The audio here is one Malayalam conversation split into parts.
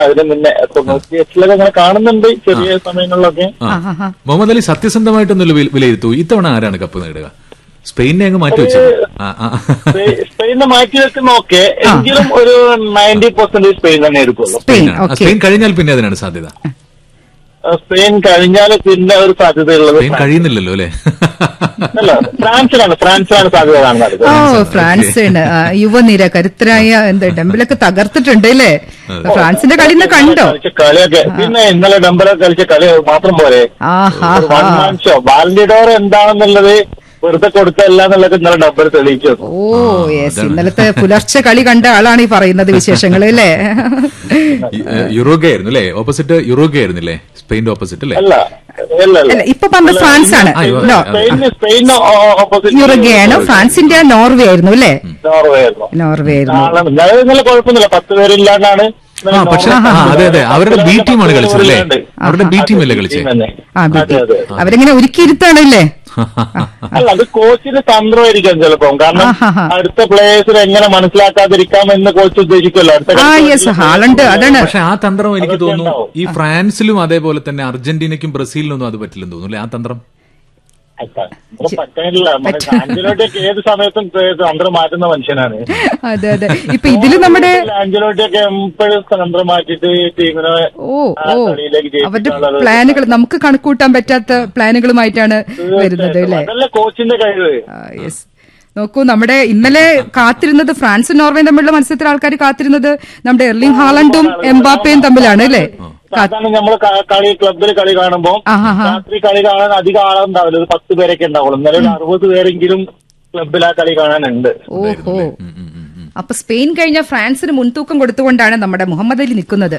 അതിന് മുന്നേ തൊണ്ണൂറ്റി എട്ടിലൊക്കെ അങ്ങനെ കാണുന്നുണ്ട് ചെറിയ സമയങ്ങളിലൊക്കെ ആ മുഹമ്മദ് അലി സത്യസന്ധമായിട്ടൊന്ന് വില- വിലയിരുത്തൂ ഇത്തവണ ആരാണ് കപ്പ് നേടുക സ്പെയിനെ അങ്ങ് മാറ്റി വെച്ചു ആ, ആ. സ്പെ- സ്പെയിനെ മാറ്റി വെക്കുന്ന ഓക്കെ എങ്കിലും ഒരു നയൻറ്റി പെർസെന്റേജ് സ്പെയിൻ തന്നെ എടുക്കുള്ളൂ സ്പെയിൻ ആ, ഓക്കെ സ്പെയിൻ കഴിഞ്ഞാൽ പിന്നെ അതിനാണ് സാധ്യത ആ, സ്പെയിൻ കഴിഞ്ഞാൽ പിന്നെ ഒരു സാധ്യതയുള്ളത് സ്പെയിൻ കഴിയുന്നില്ലല്ലോ അല്ലെ അല്ല ഫ്രാൻസിലാണ് ഫ്രാൻസിലാണ് സാധ്യത കാണുന്നത് ഓ ഫ്രാൻസ് ഉണ്ട് ആ, യുവനിര കരുത്തരായ എന്താ ഡെമ്പിലൊക്കെ തകർത്തിട്ടുണ്ട് അല്ലേ ഫ്രാൻസിന്റെ കളി ഇന്ന് കണ്ടോ കളിച്ച കളിയൊക്കെ പിന്നെ ഇന്നലെ ഡംബലൊക്കെ കളിച്ച കളി മാത്രം പോരെ ആഹാ ഒരു വൺ മാൻ ഷോ ബാലൻഡിഡോർ എന്താണെന്നുള്ളത് വെറുതെ കൊടുത്തല്ല എന്നുള്ളത് ഇന്നലെ ഡംബൽ തെളിയിച്ചു ഓ യെസ് ഇന്നലത്തെ പുലർച്ചെ കളി കണ്ട ആളാണ് ഈ പറയുന്നത് വിശേഷങ്ങൾ അല്ലേ യുറോഗെ ആയിരുന്നു അല്ലേ ഓപ്പോസിറ്റ് യുറോഗെ ആയിരുന്നില്ലേ സ്പെയിന്റെ ഓപ്പോസിറ്റ് അല്ലേ അല്ല അല്ല അല്ല അല്ല ഇപ്പൊ പറഞ്ഞ ഫ്രാൻസ് ആണ് ആ, യുവ- നോ സ്പെയിന് സ്പെയിന് ഓപ്പോസിറ്റ് യുറുഗയാണ് ഫ്രാൻസിന്റെ നോർവേ ആയിരുന്നു അല്ലേ നോർവേ ആയിരുന്നു നോർവേ ആയിരുന്നു നാളെ ഇന്നലെ ഇന്നലെ കുഴപ്പമൊന്നുമില്ല പത്ത് പേരില്ലാണ്ടാണ് ഇന്നലെ ആ പക്ഷെ നോർവേ ആ അതെ അതെ അവരുടെ ബി പത്ത് ടീമാണ് കളിച്ചത് അല്ലേ പേരുണ്ട്. അവരുടെ ബി ടീം അല്ലേ ടീം കളിച്ചത് തന്നെ. ആ അതെ ബി- അതെ അവരിങ്ങനെ ഒരുക്കിയിരുത്താണല്ലേ അല്ല അത് കോച്ചിന് തന്ത്രമായിരിക്കാം ചിലപ്പം കാരണം ആഹാഹാ. അടുത്ത പ്ലേയേഴ്സിനെ എങ്ങനെ മനസ്സിലാക്കാതിരിക്കാം എന്ന് കോച്ച് ഉദ്ദേശിക്കുമല്ലോ അടുത്ത ആ കളിക്ക് യെസ് ഹാളണ്ട് അതാണ് പക്ഷെ ആ തന്ത്രം എനിക്ക് അതൊക്കെ തോന്നുന്നു ഉണ്ടാവും. ഈ ഫ്രാൻസിലും അതേപോലെ തന്നെ അർജന്റീനയ്ക്കും ബ്രസീലിനൊന്നും അത് പറ്റില്ലെന്ന് തോന്നുന്നു അല്ലേ ആ തന്ത്രം അല്ല, നമുക്ക് പറ്റാനില്ല ആഞ്ചലോട്ടിയൊക്കെ ഏത് സമയത്തും തന്ത്രം മാറ്റുന്ന മനുഷ്യനാണ് അതെ അതെ ഇപ്പൊ ഇതില് നമ്മുടെ ആഞ്ചലോട്ടിയൊക്കെ എപ്പോഴും തന്ത്രം മാറ്റിയിട്ട് ടീമിനെ ഓ ആ ഓ കളിയിലേക്ക് അവരുടെ ജയിപ്പിക്കാനുള്ളത് പ്ലാനുകൾ നമുക്ക് കണക്കൂട്ടാൻ പറ്റാത്ത പ്ലാനുകളുമായിട്ടാണ് വരുന്നത് അല്ലേ അതല്ല കോച്ചിന്റെ കഴിവ് യെസ് നോക്കൂ നമ്മുടെ ഇന്നലെ കാത്തിരുന്നത് ഫ്രാൻസും നോർവേയും തമ്മിലുള്ള മത്സരത്തിൽ ആൾക്കാർ കാത്തിരുന്നത് നമ്മുടെ എർലിംഗ് ഹാലണ്ടും എംബാപ്പയും തമ്മിലാണ് അല്ലേ സാധാരണ നമ്മൾ കളി ക്ലബിൽ കളി കാണുമ്പോൾ ആഹാഹാ. രാത്രി കളി കാണാൻ അധികം ആളുണ്ടാവില്ല ഒരു പത്ത് പേരൊക്കെ ഉണ്ടാവുള്ളൂ ഇന്നലെ ഒരു അറുപത് പേരെങ്കിലും ക്ലബിൽ ആ കളി കാണാനുണ്ട് ഓഹോ അപ്പൊ സ്പെയിൻ കഴിഞ്ഞ ഫ്രാൻസിന് മുൻതൂക്കം കൊടുത്തുകൊണ്ടാണ് നമ്മുടെ മുഹമ്മദ് അലി നിൽക്കുന്നത്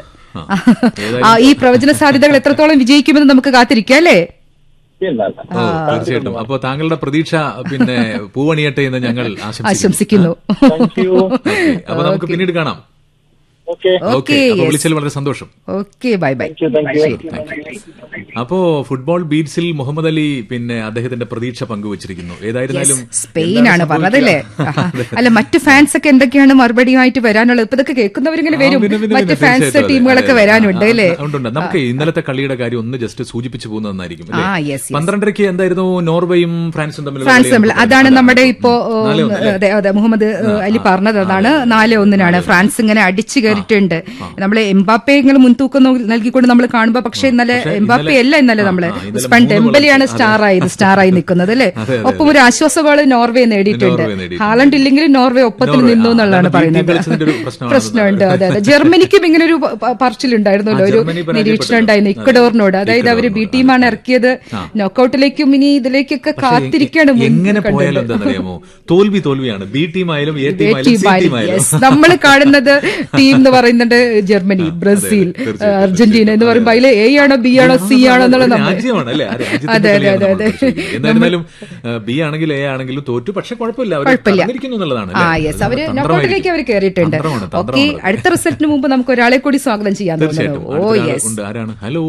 ആ ഈ പ്രവചന സാധ്യതകൾ എത്രത്തോളം വിജയിക്കുമെന്ന് നമുക്ക് കാത്തിരിക്കാം അല്ലേ പിന്നല്ല. ഓ തീർച്ചയായിട്ടും അപ്പൊ താങ്കളുടെ പ്രതീക്ഷ പിന്നെ പൂവണിയട്ടെ എന്ന് ഞങ്ങൾ ആശംസിക്കുന്നു ആശംസിക്കുന്നു Thank you. ഓക്കേ. അപ്പൊ നമുക്ക് പിന്നീട് കാണാം Okay. ഓക്കെ ഓക്കെ അപ്പൊ വിളിച്ചതിൽ വളരെ സന്തോഷം okay bye bye Thank you, thank you. അപ്പോ ഫുട്ബോൾ ബീറ്റ്സിൽ മുഹമ്മദ് അലി പിന്നെ അദ്ദേഹത്തിന്റെ പ്രതീക്ഷ പങ്കുവച്ചിരിക്കുന്നു ഏതായിരുന്നാലും സ്പെയിൻ ആണ് എന്താണ് പറഞ്ഞതല്ലേ സംഭവിക്കുക? അല്ല മറ്റ് ഫാൻസ് ഒക്കെ എന്തൊക്കെയാണ് മറുപടിയുമായിട്ട് വരാനുള്ളത് ഇപ്പൊ ഇതൊക്കെ കേൾക്കുന്നവരിങ്ങനെ ആ, വരും പിന്നെ, പിന്നെ, മറ്റ് പിന്നെ, ഫാൻസ് തീർച്ചയായിട്ടും അതെ. ടീമുകളൊക്കെ അതെ. വരാനുണ്ട് ആ, അല്ലേ ആ, ഉണ്ട്, ഉണ്ട്. നമുക്ക് ഇന്നലത്തെ കളിയുടെ കാര്യം ഒന്ന് ജസ്റ്റ് സൂചിപ്പിച്ചു പോകുന്നത് നന്നായിരിക്കും അല്ലേ? ആ, yes, yes. പന്ത്രണ്ടരയ്ക്ക് എന്തായിരുന്നു നോർവേയും ഫ്രാൻസും തമ്മിൽ ഫ്രാൻസ് തമ്മിൽ അതാണ് നമ്മുടെ ഇപ്പോ നാല് ഒന്ന് അല്ലേ? അതെ അതെ മുഹമ്മദ് ഏഹ്, അലി പറഞ്ഞത് അതാണ് നാല് ഒന്നിനാണ് ഫ്രാൻസ് ഇങ്ങനെ അടിച്ചു കയറിയിട്ടുണ്ട് നമ്മള് എംബാപ്പെ ഇങ്ങനെ മുൻതൂക്കം നൽ- നൽകിക്കൊണ്ട് നമ്മൾ കാണുമ്പോ പക്ഷെ ഇന്നലെ പക്ഷേ എംബാപ്പെ ഇന്നലെ- അല്ല ഇന്നലെ നമ്മള് ആ, ഇന്നലെ ഉസ്മാൻ മൂന്ന് ഡെമ്പലിയാണ് ഗോൾ സ്റ്റാർ ആയത് സ്റ്റാർ ആയി നിൽക്കുന്നത് അല്ലേ അതെ, അതെ, ഒപ്പം ഒരു ആശ്വാസ ഗോൾ നോർവേ നേടിയിട്ടുണ്ട് നോർവേ നേടിയിട്ടുണ്ട്. ഹാലണ്ട് ഇല്ലെങ്കിലും നോർവേ ഒപ്പത്തിൽ നോർവേ, നിന്നു ആ, എന്നുള്ളതാണ് അതാണ് പറയുന്നത് ബി ടീം കളിച്ചതിന്റെ ഒരു പ്രശ്നമാണ് പ്രശ്നമുണ്ട് അതെ അതെ ജർമ്മനിക്കും ഇങ്ങനെ ഒരു പ- പ- പറച്ചിലുണ്ടായിരുന്നല്ലോ ആ, ഒരു ജർമ്മനി പരാജയപ്പെട്ടല്ലോ. നിരീക്ഷണം ഉണ്ടായിരുന്നു അതെ. ഇക്കഡോറിനോട് അതായത് അവര് ബി ഇക്വഡോറിനോട്, ടീമാണ് അതെ. ഇറക്കിയത് ആ. നോക്കൌട്ടിലേക്കും ഇനി ഇതിലേക്കൊക്കെ പക്ഷേ കാത്തിരിക്കാണ് മുൻ എങ്ങനെ കണ്ടത്. പോയാലും എന്താണെന്നറിയാമോ തോൽവി തോൽവിയാണ് ബി ടീം ആയാലും എ ടീം ആയാലും സി ടീം ആയാലും നമ്മൾ കാണുന്നത് ടീം എന്ന് പറയുന്നുണ്ട് ജർമ്മനി ബ്രസീൽ തീർച്ചയായും, അർജന്റീന എന്ന് പറയുമ്പോൾ അതിൽ എ ആണോ ബി ആണോ സി ആണോ എന്നുള്ള ഒരു നമ്മൾ രാജ്യമാണ് അല്ലേ ആ രാജ്യത്തിന്റെ അതെ അതെ കളിയാണ് അതെ നമ്മൾ അതെ പരിശോധിക്കുന്നത്. എന്തായിരുന്നാലും ബി ആണെങ്കിൽ എ ആണെങ്കിലും തോറ്റു പക്ഷെ കുഴപ്പമില്ല അവർ കുഴപ്പമില്ല. കടന്നിരിക്കുന്നു എന്നുള്ളതാണ് ആ അല്ലേ? യെസ് അത് അവര് തന്ത്രമായിരിക്കും. നോക്കൌട്ടിലേക്ക് അവർ കയറിയിട്ടുണ്ട് തന്ത്രമാണ്, ഓക്കെ തന്ത്രമാണ്. അടുത്ത റിസൾട്ടിന് മുമ്പ് നമുക്ക് ഒരാളെ കൂടി സ്വാഗതം ചെയ്യാൻ തീർച്ചയായിട്ടും തോന്നുന്നു ഓ അടുത്തൊരാൾ യെസ് ഉണ്ട് ആരാണ് ഹലോ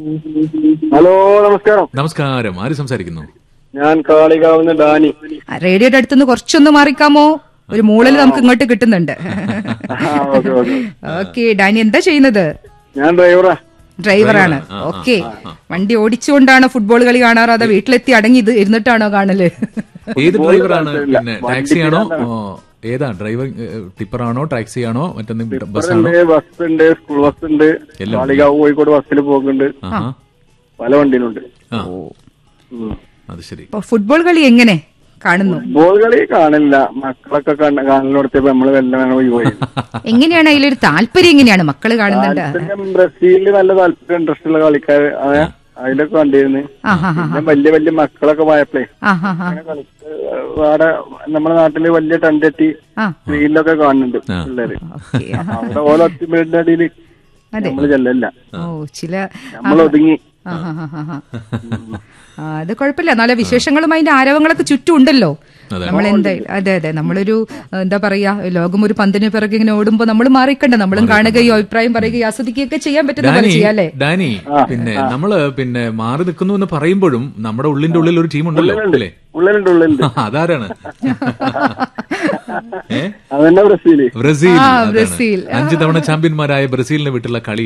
ഹലോ നമസ്കാരം നമസ്കാരം ആര് സംസാരിക്കുന്നു ഞാൻ കാളികാവുന്ന ഡാനി റേഡിയോയുടെ അടുത്തുനിന്ന് കുറച്ചൊന്ന് മാറിക്കാമോ ഒരു മൂളൽ നമുക്ക് ഇങ്ങോട്ട് കിട്ടുന്നുണ്ട് ആ, ഓക്കെ ഓക്കെ ഓക്കെ ഡാനി എന്താ ചെയ്യുന്നത് ഞാൻ ഡ്രൈവറാ ഡ്രൈവറാണ് ആ, ആ, ഓക്കെ വണ്ടി ഓടിച്ചുകൊണ്ടാണോ ഫുട്ബോൾ കളി കാണാറോ അതോ വീട്ടിലെത്തി അടങ്ങി ഇത് ഇരുന്നിട്ടാണോ കാണല് ഏത് ഡ്രൈവറാണ് താല്പര്യമില്ല. പിന്നെ വണ്ടി ടാക്സി ആണോ പിരാന്താണ്. ഓ, ഏതാ ഡ്രൈവർ ടിപ്പർ ആണോ ടാക്സി ആണോ മറ്റെന്തെങ്കിലും ബസ്സാണോ ഉണ്ട് ബസ് ഉണ്ട് സ്കൂൾ ബസ് ഉണ്ട് എല്ലാം കാളികാവ് കോഴിക്കോട് ബസ്സിൽ പോകുന്നുണ്ട് ആഹാ പല വണ്ടിയിലുണ്ട് ആ ഉം. അത് ശരി ഇപ്പൊ ഫുട്ബോൾ കളി എങ്ങനെ കാണുന്നു ഫുട്ബോൾ കളി കാണില്ല മക്കളൊക്കെ കണ്ട- കാണലിനോടത്തപ്പോ നമ്മള് വെല്ലം പോയി എങ്ങനെയാണ് അതിലൊരു താല്പര്യം എങ്ങനെയാണ് മക്കള് കാണുന്നുണ്ട് താല്പര്യം ബ്രസീലില് നല്ല താല്പര്യം ഇൻട്രസ്റ്റ് ഉള്ള കളിക്കാർ അതെ അതിലൊക്കെ കണ്ടിരുന്നു ആ ഹാ ഹാ പിന്നെ വലിയ വലിയ മക്കളൊക്കെ പോയപ്പോഴേ ആ ഹാ ഹാ അവിടെ നമ്മുടെ നാട്ടില് വലിയ ടെന്റെത്തി ആ സ്ക്രീനിലൊക്കെ കാണുന്നുണ്ട് ആ. പിള്ളേര് ഓക്കെ അവിടെ ഓരോ ഒത്തിമേടിന്റെ അടിയിൽ അതെ നമ്മള് ചെല്ലല്ല ഓ ചില നമ്മൾ ഒതുങ്ങി ആ, ഹാ, ഹാ, ഹാ, ഹാ. ആ, അത് കുഴപ്പമില്ല നല്ല വിശേഷങ്ങളും അതിന്റെ ആരവങ്ങളൊക്കെ ചുറ്റും ഉണ്ടല്ലോ അതെ. നമ്മൾ എന്തായാലും അതെ അതെ നമ്മളൊരു ഏഹ്, എന്താ പറയാ ലോകം ഒരു പന്തിന് പിറകെ ഇങ്ങനെ ഓടുമ്പോ നമ്മൾ മാറിക്കണ്ട നമ്മളും കാണുകയോ അഭിപ്രായം പറയുകയോ ആസ്വദിക്കുകയൊക്കെ ചെയ്യാൻ പറ്റുന്ന പോലെ ഡാനി ചെയ്യാം അല്ലേ ഡാനി പിന്നെ നമ്മള് പിന്നെ മാറി നിൽക്കുന്നു എന്ന് പറയുമ്പോഴും നമ്മുടെ ഉള്ളിന്റെ ഉള്ളിൽ ഒരു ടീം ഉണ്ടല്ലോ അല്ലേ ഉള്ളിലുണ്ട് ഉള്ളിലുണ്ട് ആ, അതാരാണ് ഏ അതന്നെ ബ്രസീല് ബ്രസീൽ ആ, അതാണ്. ബ്രസീൽ. അഞ്ച് തവണ ചാമ്പ്യന്മാരായ ബ്രസീലിനെ വിട്ടുള്ള കളി